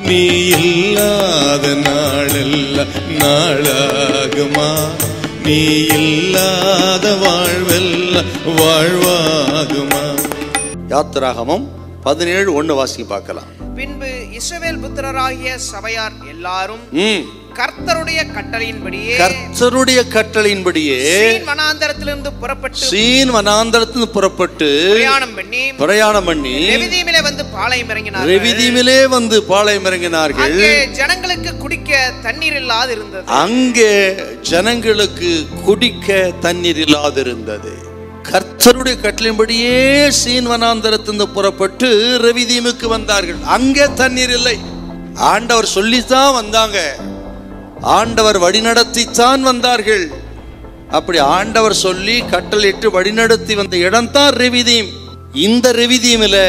நீ இல்லாத நாளெல்லாம் நாளாகுமா நீ இல்லாத வாழ்வெல்லாம் வாழ்வாகுமா யாத்திராகமம் பதினேழு ஒண்ணு வாசிக்க பார்க்கலாம் பின்பு இஸ்ரவேல் புத்திரராகிய சபையார் எல்லாரும் ம் கர்த்தருடைய கட்டளையின்படியே கர்த்தருடைய கட்டளையின்படியே சீன் வனாந்தரத்திலிருந்து புறப்பட்டு சீன் வனாந்தரத்திலிருந்து புறப்பட்டு பிரயாணம் பண்ணி பிரயாணம் பண்ணி ரெவிதீமிலே வந்து பாளையம் இறங்கினார் ரெவிதீமிலே வந்து பாளையம் இறங்கினார்கள் அங்கே ஜனங்களுக்கு குடிக்க தண்ணீர் இல்லாது இருந்தது அங்கே ஜனங்களுக்கு குடிக்க தண்ணீர் இல்லாதிருந்தது கர்த்தருடைய கட்டளையின்படியே சீன் வனாந்தரத்திலிருந்து புறப்பட்டு ரவிதீமுக்கு வந்தார்கள் அங்கே தண்ணீர் இல்லை ஆண்டவர் சொல்லித்தான் வந்தாங்க ஆண்டவர் வழிநடத்தித்தான் வந்தார்கள் அப்படி ஆண்டவர் சொல்லி கட்டளையிட்டு வழிநடத்தி வந்த இடம்தான் ரெவிதீம் இந்த ரெவிதீமில்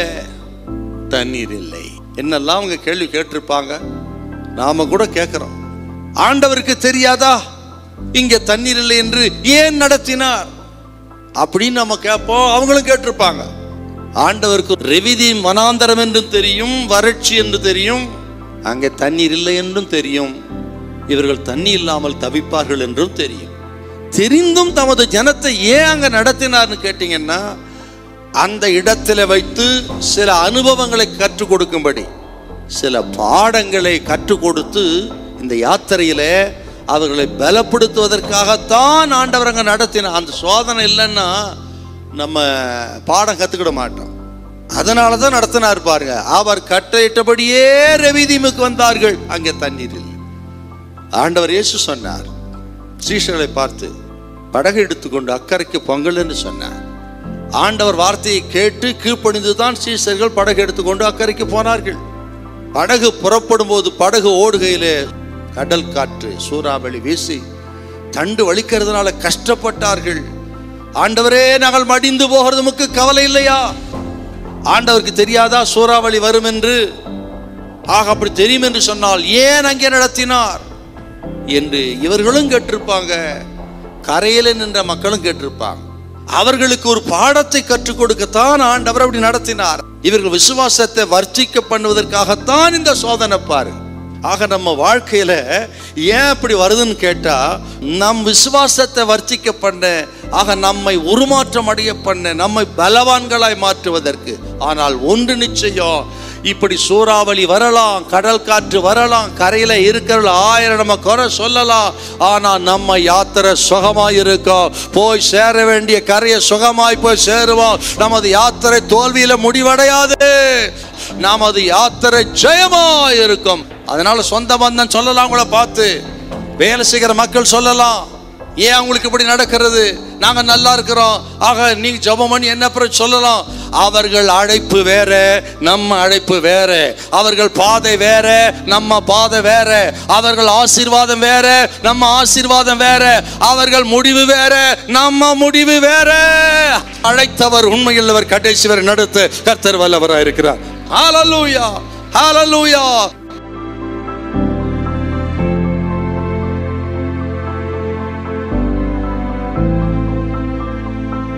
தண்ணீர் இல்லை என்னெல்லாம் அவங்க கேள்வி கேட்டிருப்பாங்க நாம கூட கேட்கிறோம் ஆண்டவருக்கு தெரியாதா இங்க தண்ணீர் இல்லை என்று ஏன் நடத்தினார் அப்படின்னு நம்ம கேட்போம் அவங்களும் கேட்டிருப்பாங்க ஆண்டவருக்கு ரெவிதீம் வனாந்தரம் என்றும் தெரியும் வறட்சி என்று தெரியும் அங்கே தண்ணீர் இல்லை என்றும் தெரியும் இவர்கள் தண்ணி இல்லாமல் தவிப்பார்கள் என்றும் தெரியும் தெரிந்தும் தமது ஜனத்தை ஏன் அங்க நடத்தினார்னு கேட்டீங்கன்னா அந்த இடத்துல வைத்து சில அனுபவங்களை கற்றுக் கொடுக்கும்படி சில பாடங்களை கற்றுக் கொடுத்து இந்த யாத்திரையில அவர்களை பலப்படுத்துவதற்காகத்தான் ஆண்டவர் அங்க நடத்தினார் அந்த சோதனை இல்லைன்னா நம்ம பாடம் கத்துக்கிட மாட்டோம் அதனால தான் நடத்தினார் பாருங்க அவர் கட்டளையிட்டபடியே ரெவிதீமுக்கு வந்தார்கள் அங்கே தண்ணீர் இல்லை ஆண்டவர் இயேசு சொன்னார் சீஷர்களை பார்த்து படகு எடுத்துக்கொண்டு அக்கறைக்கு பொங்கல் என்று சொன்னார் ஆண்டவர் வார்த்தையை கேட்டு கீழ்ப்பணிந்து தான் சீஷர்கள் படகு எடுத்துக்கொண்டு அக்கறைக்கு போனார்கள் படகு புறப்படும் போது படகு ஓடுகையிலே கடல் காற்று சூறாவளி வீசி தண்டு வலிக்கிறதுனால கஷ்டப்பட்டார்கள் ஆண்டவரே நாங்கள் மடிந்து போகிறது உமக்கு கவலை இல்லையா ஆண்டவருக்கு தெரியாதா சூறாவளி வரும் என்று ஆக அப்படி தெரியும் என்று சொன்னால் ஏன் அங்கே நடத்தினார் என்று இவர்களும் கேட்டிருப்பாங்க கரையில நின்ற மக்களும் கேட்டிருப்பாங்க அவர்களுக்கு ஒரு பாடத்தை கற்றுக் கொடுக்கத்தான் ஆண்டவர் அப்படி நடத்தினார் இவர்கள் விசுவாசத்தை வர்ச்சிக்க பண்ணுவதற்காகத்தான் இந்த சோதனை பாரு ஆக நம்ம வாழ்க்கையில ஏன் அப்படி வருதுன்னு கேட்டா நம் விசுவாசத்தை வர்ச்சிக்க பண்ண ஆக நம்மை உருமாற்றம் அடைய பண்ண நம்மை பலவான்களாய் மாற்றுவதற்கு ஆனால் ஒன்று நிச்சயம் இப்படி சூறாவளி வரலாம் கடல் காற்று வரலாம் கரையில இருக்கிற ஆயிரம் நம்ம குறை சொல்லலாம் ஆனா நம்ம யாத்திரை சுகமாய் இருக்கும் போய் சேர வேண்டிய கரையை சுகமாய் போய் சேருவோம் நமது யாத்திரை தோல்வியில முடிவடையாது நமது யாத்திரை ஜெயமாய் இருக்கும் அதனால சொந்த பந்தம் சொல்லலாம் கூட பார்த்து வேலை செய்கிற மக்கள் சொல்லலாம் ஏன் அவங்களுக்கு இப்படி நடக்கிறது நாங்க நல்லா இருக்கிறோம் ஆக நீ ஜெபம் பண்ணி என்ன அப்புறம் சொல்லலாம் அவர்கள் அழைப்பு வேற நம்ம அழைப்பு வேற அவர்கள் பாதை வேற நம்ம பாதை வேற அவர்கள் ஆசீர்வாதம் வேற நம்ம ஆசீர்வாதம் வேற அவர்கள் முடிவு வேற நம்ம முடிவு வேற அழைத்தவர் உண்மையுள்ளவர் கடைசி வரை நடத்த கர்த்தர் வல்லவராக இருக்கிறார் ஹalleluya ஹalleluya